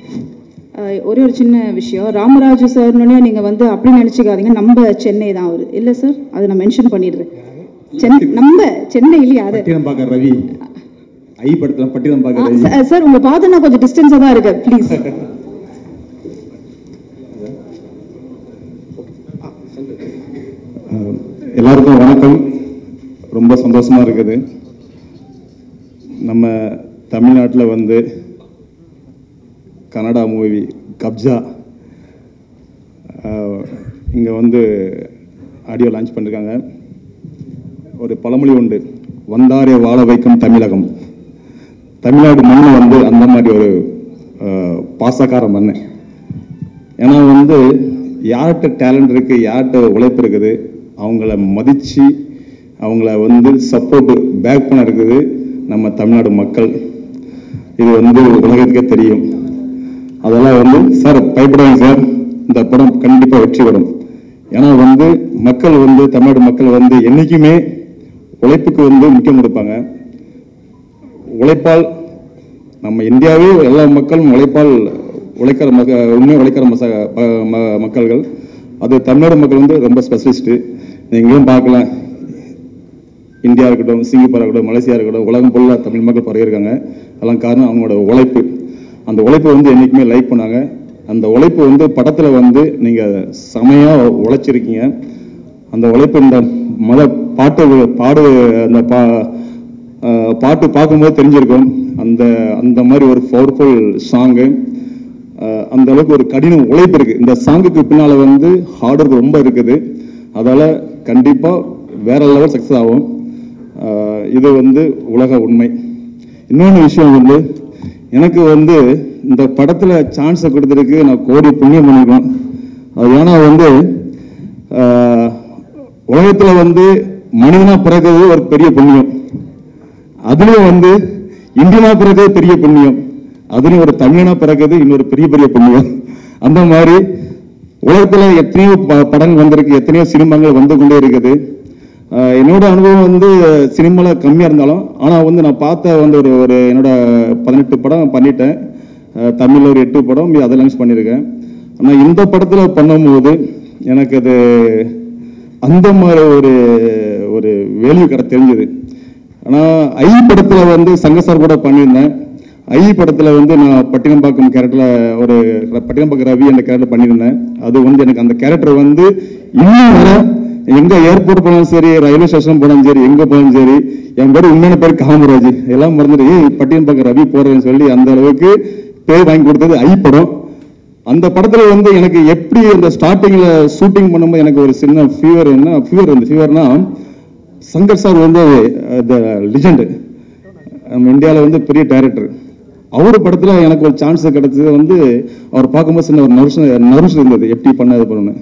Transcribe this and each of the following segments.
அஹ் ஒரே ஒரு சின்ன விஷயம் ராமராஜு சார்னே நீங்கள் வந்து அப்படி நினச்சிக்காதீங்க நம்ம சென்னை தான் அவர் இல்லை சார் அதை நான் மென்ஷன் பண்ணிடுறேன் சென்னை நம்ம சென்னை இல்லையா அது பட்டினம் பார்க்க ரவி ஐ படத்துல பட்டினம் பார்க்க ரவி சார், சார் உங்களை பார்த்து நான் கொஞ்சம் டிஸ்டன்ஸாக தான் இருக்கேன் ப்ளீஸ் அஹ், எல்லாருக்கும் வணக்கம் ரொம்ப சந்தோஷமா இருக்குது நம்ம தமிழ்நாட்டில் வந்து கன்னடா மூவி கப்ஜா இங்கே வந்து ஆடியோ லான்ச் பண்ணிருக்காங்க ஒரு பழமொழி உண்டு வந்தாரே வாழ வைக்கும் தமிழகம் தமிழ்நாடு மண் வந்து அந்த மாதிரி ஒரு அஹ், பாசக்கார மண் ஏன்னா வந்து யார்கிட்ட டேலண்ட் இருக்கு யார்கிட்ட உழைப்பு இருக்குது அவங்கள மதிச்சு அவங்கள வந்து சப்போர்ட் பேக் பண்ண இருக்குது நம்ம தமிழ்நாடு மக்கள் இது வந்து உலகத்துக்கே தெரியும் அதெல்லாம் வந்து சார் பயப்படாதீங்க சார் இந்த படம் கண்டிப்பாக வெற்றி பெறும் ஏன்னா வந்து மக்கள் வந்து தமிழ்நாடு மக்கள் வந்து என்னைக்குமே உழைப்புக்கு வந்து முக்கியம் கொடுப்பாங்க உழைப்பால் நம்ம இந்தியாவே எல்லா மக்களும் உழைப்பால் உழைக்கிற மக்க உண்மையாக உழைக்கிற மச ப- ம- மக்கள்கள் அது தமிழ்நாடு மக்கள் வந்து ரொம்ப ஸ்பெஷலிஸ்ட்டு நீங்களும் பார்க்கலாம் இந்தியா இருக்கட்டும் சிங்கப்பூர் இருக்கட்டும் மலேசியா இருக்கட்டும் உலகம் ஃபுல்லாக தமிழ் மக்கள் பரவியிருக்காங்க அதெல்லாம் காரணம் அவங்களோட உழைப்பு அந்த உழைப்பை வந்து என்றைக்குமே லைக் பண்ணாங்க அந்த உழைப்பு வந்து படத்தில் வந்து நீங்கள் செமையாக உழைச்சிருக்கீங்க அந்த உழைப்பு இந்த மத பாட்டு பாடு அந்த பா அஹ் பாட்டு பார்க்கும்போது தெரிஞ்சிருக்கும் அந்த அந்த மாதிரி ஒரு பவர்ஃபுல் சாங்கு அந்த அளவுக்கு ஒரு கடின உழைப்பு இருக்கு இந்த சாங்குக்கு பின்னால வந்து ஹார்ட் ஒர்க் ரொம்ப இருக்குது அதால கண்டிப்பா வேற லெவல் சக்ஸஸ் ஆகும் அஹ் இது வந்து உலக உண்மை இன்னொன்று விஷயம் வந்து எனக்கு வந்து இந்த படத்துல சான்ஸை கொடுத்துருக்கு நான் கோடி புண்ணியம் பண்ணிருக்கேன் அது ஏன்னா வந்து அஹ், உலகத்துல வந்து மனிதனா பிறக்கிறது ஒரு பெரிய புண்ணியம் அதுலயும் வந்து இந்தியனா பிறக்கிறது பெரிய புண்ணியம் அதுலயும் ஒரு தமிழனா பிறக்கிறது இன்னொரு பெரிய பெரிய புண்ணியம் அந்த மாதிரி உலகத்துல எத்தனையோ ப- படங்கள் வந்திருக்கு எத்தனையோ சினிமாங்கள் வந்து கொண்டே இருக்குது ஆஹ் என்னோட அனுபவம் வந்து சினிமால கம்மியா இருந்தாலும் ஆனா வந்து நான் பார்த்த வந்து ஒரு ஒரு என்னோட பதினெட்டு படம் பண்ணிட்டேன் ஆஹ் தமிழ்ல ஒரு எட்டு படம் மீதி அதை லான்ச் பண்ணியிருக்கேன் ஆனா இந்த படத்துல பண்ணும்போது எனக்கு அது அந்த மாதிரி ஒரு ஒரு வேல்யூ கடை தெரிஞ்சது ஆனா ஐ படத்துல வந்து சங்க சார் கூட பண்ணியிருந்தேன் ஐ படத்துல வந்து நான் பட்டினம்பாக்கம் கேரக்டர்ல ஒரு பட்டினம்பாக்கம் ரவி அந்த கேரக்டர் பண்ணியிருந்தேன் அது வந்து எனக்கு அந்த கேரக்டர் வந்து இன்னும் வர எங்க ஏர்போர்ட் போனாலும் சரி ரயில்வே ஸ்டேஷன் போனாலும் சரி எங்க போனாலும் சரி என் பேர் உண்மையான பேர் காமராஜ் எல்லாம் மறந்துட்டு ஏய் பட்டினம்பாக்கம் ரவி போறேன்னு சொல்லி அந்த அளவுக்கு பேர் வாங்கி கொடுத்தது ஐ படம் அந்த படத்துல வந்து எனக்கு எப்படி அந்த ஸ்டார்டிங்ல ஷூட்டிங் பண்ணும்போது எனக்கு ஒரு சின்ன ஃபீவர் என்ன ஃபீவர் வந்து ஃபீவர்னா சங்கர் சார் வந்து த லிஜெண்ட் நம்ம இந்தியாவில் வந்து பெரிய டைரக்டர் அவர் படத்துல எனக்கு ஒரு சான்ஸ் கிடைச்சது வந்து அவர் பார்க்கும்போது சின்ன ஒரு நர்வஸ் நர்வஸ் இருந்தது எப்படி பண்ண இது பண்ணணும்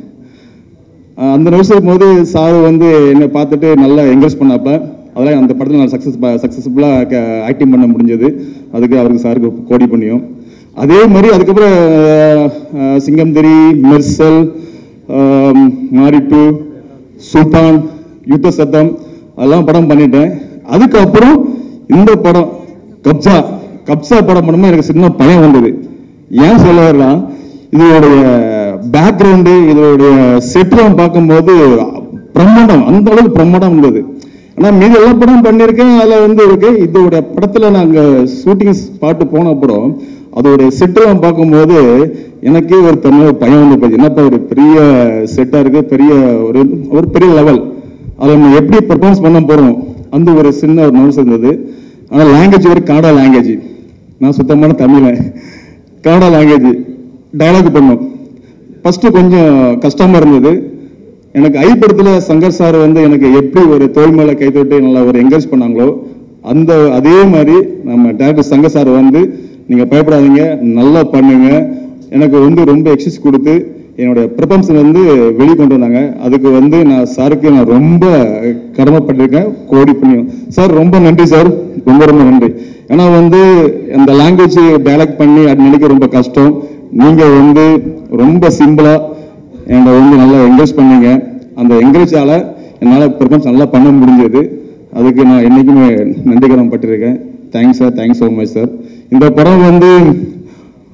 ஆஹ் அந்த நிமிஷம் இருக்கும்போது சார் வந்து என்னை பார்த்துட்டு நல்லா என்கரேஜ் பண்ணப்ப அதெல்லாம் அந்த படத்தில் நான் சக்ஸஸ் சக்ஸஸ்ஃபுல்லாக ஆக்டிங் பண்ண முடிஞ்சது அதுக்கு அவருக்கு சாருக்கு கோடி பண்ணியும் அதே மாதிரி அதுக்கப்புறம் ஆஹ், ஆஹ், சிங்கம் தெரி மெர்சல் ஆம், மாரிட்டு சுல்தான் யுத்த சத்தம் அதெல்லாம் படம் பண்ணிட்டேன் அதுக்கப்புறம் இந்த படம் கப்சா கப்சா படம் பண்ணும்போது எனக்கு சின்ன பயம் வந்தது ஏன் சொல்ல வரனா இதோடைய பேக்ரவுண்டு இதோடைய செட்லாம் பார்க்கும்போது பிரம்மாண்டம் அந்த அளவுக்கு பிரம்மாண்டம் இருந்தது ஆனா மீதி எல்லா படம் பண்ணியிருக்கேன் அதில் வந்து இருக்கு இதோட படத்துல நாங்க ஷூட்டிங் ஸ்பாட்டு போன அப்புறம் அதோடைய செட்டெல்லாம் பார்க்கும்போது எனக்கே ஒரு தன்மை பயம் வந்து போச்சு என்னப்பா ஒரு பெரிய செட்டா இருக்கு பெரிய ஒரு ஒரு பெரிய லெவல் அதை நம்ம எப்படி பெர்ஃபார்மன்ஸ் பண்ண போறோம் அந்த ஒரு சின்ன ஒரு நோட்ஸ் இருந்தது ஆனா லாங்குவேஜ் ஒரு கன்னடா லாங்குவேஜ் நான் சுத்தமான தமிழன் கன்னடா லாங்குவேஜ் டயலாக் பண்ணோம் ஃபர்ஸ்ட் கொஞ்சம் கஷ்டமா இருந்தது எனக்கு ஐ படத்துல சங்கர் சார் வந்து எனக்கு எப்படி ஒரு தோல் மேல கை தொட்டு நல்லா ஒரு என்கரேஜ் பண்ணாங்களோ அந்த அதே மாதிரி நம்ம டேரக்டர் சங்கர் சார் வந்து நீங்க பயப்படாதீங்க நல்லா பண்ணுங்க எனக்கு வந்து ரொம்ப எக்ஸஸ் கொடுத்து என்னுடைய ப்ரிப்பம்ஸ் வந்து வெளியே கொண்டு வந்தாங்க அதுக்கு வந்து நான் சாருக்கு நான் ரொம்ப கடமைப்பட்டிருக்கேன் கோடி புண்ணியம் சார் ரொம்ப நன்றி சார் ரொம்ப ரொம்ப நன்றி ஏன்னா வந்து அந்த லாங்குவேஜ் டயலாக் பண்ணி அது நினைக்க ரொம்ப கஷ்டம் நீங்க வந்து ரொம்ப சிம்பிளா என்னை வந்து நல்லா என்கரேஜ் பண்ணீங்க அந்த என்கரேஜால என்னால் பெர்ஃபார்மன்ஸ் நல்லா பண்ண முடிஞ்சது அதுக்கு நான் என்றைக்குமே நன்றி கடன் பட்டிருக்கேன் thanks sir thanks so much sir இந்த படம் வந்து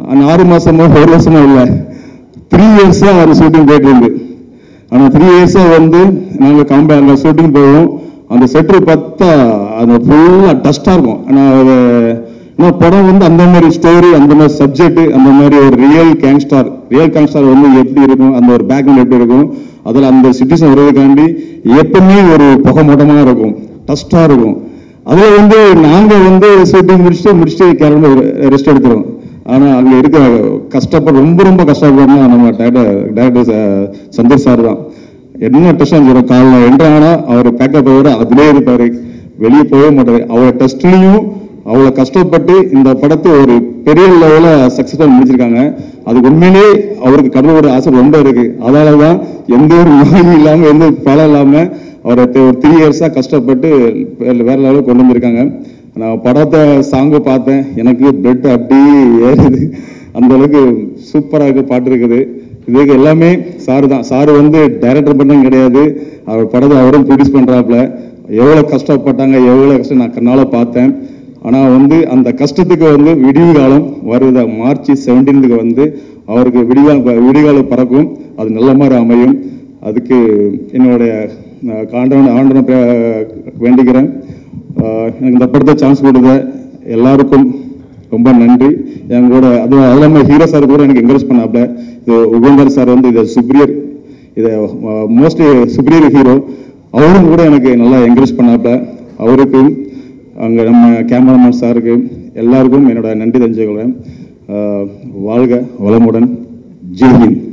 அந்த ஆறு மாசமோ ஒரு வருஷமோ இல்லை த்ரீ இயர்ஸாக அவர் ஷூட்டிங் போயிட்டு இருக்கு ஆனால் த்ரீ இயர்ஸாக வந்து நாங்கள் கம்பே அங்கே ஷூட்டிங் போவோம் அந்த செட்டு பார்த்தா அது ஃபுல்லாக டஸ்டாக இருக்கும் ஆனால் அது ஆனால் படம் வந்து அந்த மாதிரி ஸ்டோரி அந்த மாதிரி சப்ஜெக்ட் அந்த மாதிரி ஒரு ரியல் கேங்ஸ்டார் ரியல் கேங்ஸ்டார் வந்து எப்படி இருக்கும் அந்த ஒரு பேக்ரவுண்ட் எப்படி இருக்கும் அதில் அந்த சிட்டிசன் வருவதுக்காண்டி எப்பவுமே ஒரு புகை மூட்டமாக இருக்கும் டஸ்டாக இருக்கும் அதில் வந்து நாங்கள் வந்து ஷூட்டிங் முடிச்சுட்டு முடிச்சுட்டு கிளம்பி ரெஸ்ட் எடுத்துருவோம் ஆனால் அங்கே இருக்க கஷ்டப்பட ரொம்ப ரொம்ப கஷ்டப்படுறோம்னா நம்ம டேரக்டர் டேரக்டர் சந்தோஷ் சார் தான் என்ன டெஸ்ட் சொல்கிறோம் காலைல என்றாங்கன்னா அவர் பேக்கப் விட அதிலே இருப்பார் வெளியே போகவே மாட்டார் அவரை டெஸ்ட்லையும் அவ்வளோ கஷ்டப்பட்டு இந்த படத்தை ஒரு பெரிய லெவலில் சக்ஸஸ்ஃபுல் முடிச்சிருக்காங்க அதுக்கு உண்மையிலே அவருக்கு கடவுளோட ஆசை ரொம்ப இருக்கு அதனால தான் எந்த ஒரு நோயும் இல்லாமல் எந்த ஒரு பலம் இல்லாமல் அவரை தி- ஒரு த்ரீ இயர்ஸாக கஷ்டப்பட்டு வேற- வேற லெவலுக்கு கொண்டு வந்திருக்காங்க நான் படத்தை சாங்கு பார்த்தேன் எனக்கு பிளட் அப்படியே ஏறுது அந்த அளவுக்கு சூப்பராக இருக்கு பாட்டு இருக்குது இதுக்கு எல்லாமே சாரு தான் சாரு வந்து டைரக்டர் பண்ணவும் கிடையாது அவர் படத்தை அவரும் ப்ரொடியூஸ் பண்றாப்புல எவ்வளோ கஷ்டப்பட்டாங்க எவ்வளோ கஷ்டம் நான் கண்ணால பார்த்தேன் ஆனால் வந்து அந்த கஷ்டத்துக்கு வந்து விடிவு காலம் வருத மார்ச் செவன்டீன்த்துக்கு வந்து அவருக்கு விடிகால விடிகாலம் பறக்கும் அது நல்ல மாதிரி அமையும் அதுக்கு என்னுடைய நான் காண்டவன் ஆண்டவனை பே- வேண்டிக்கிறேன் ஆஹ் எனக்கு இந்த படத்தை சான்ஸ் கொடுத்த எல்லாருக்கும் ரொம்ப நன்றி என் கூட அது அது இல்லாமல் ஹீரோ சார் கூட எனக்கு என்கரேஜ் பண்ணாப்ல இது உகந்தர் சார் வந்து இதை சுப்ரியர் இதை மோஸ்ட்லி சுப்ரியர் ஹீரோ அவரும் கூட எனக்கு நல்லா என்கரேஜ் பண்ணாப்ல அவருக்கு அங்கே நம்ம கேமராமேன் சாருக்கு எல்லாருக்கும் என்னோட நன்றி தெரிஞ்சுக்கிறேன் ஆஹ் வாழ்க வளமுடன் ஜெய்ஹிந்த்